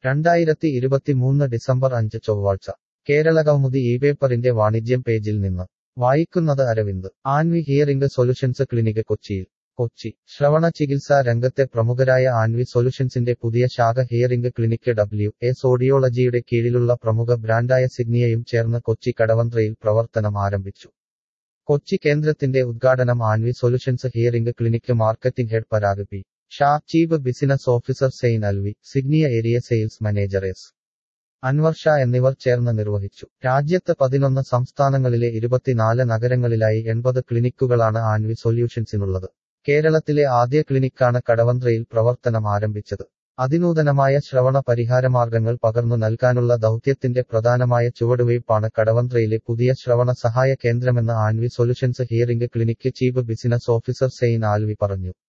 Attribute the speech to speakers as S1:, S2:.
S1: രണ്ടായിരത്തി ഇരുപത്തിമൂന്ന് ഡിസംബർ അഞ്ച് ചൊവ്വാഴ്ച കേരള കൗമുദി ഈ പേപ്പറിന്റെ വാണിജ്യം പേജിൽ നിന്ന് വായിക്കുന്നത് Aravind Anvi hearing solutions clinic കൊച്ചിയിൽ കൊച്ചി ശ്രവണ ചികിത്സാ രംഗത്തെ പ്രമുഖരായ ആൻവി സൊല്യൂഷൻസിന്റെ പുതിയ ശാഖ ഹിയറിംഗ് ക്ലിനിക് ഡബ്ല്യു എസ് ഓഡിയോളജിയുടെ കീഴിലുള്ള പ്രമുഖ ബ്രാൻഡായ സിഗ്നിയയും ചേർന്ന് കൊച്ചി കടവന്ത്രയിൽ പ്രവർത്തനം ആരംഭിച്ചു കൊച്ചി കേന്ദ്രത്തിന്റെ ഉദ്ഘാടനം Anvi solutions hearing clinic marketing head Parag P Shah chief business officer Zain Alvi Signia area sales manager S Anwar Shah എന്നിവർ ചേർന്ന് നിർവഹിച്ചു രാജ്യത്ത് പതിനൊന്ന് സംസ്ഥാനങ്ങളിലെ ഇരുപത്തിനാല് നഗരങ്ങളിലായി എൺപത് ക്ലിനിക്കുകളാണ് ആൻവി സൊല്യൂഷൻസിനുള്ളത് കേരളത്തിലെ ആദ്യ ക്ലിനിക്കാണ് കടവന്ത്രയിൽ പ്രവർത്തനം ആരംഭിച്ചത് അതിനൂതനമായ ശ്രവണ പരിഹാരമാർഗങ്ങൾ പകർന്നു നൽകാനുള്ള ദൗത്യത്തിന്റെ പ്രധാനമായ ചുവടുവയ്പ്പാണ് കടവന്ത്രയിലെ പുതിയ ശ്രവണ സഹായ കേന്ദ്രമെന്ന് Anvi solutions hearing clinic chief business officer Zain Alvi പറഞ്ഞു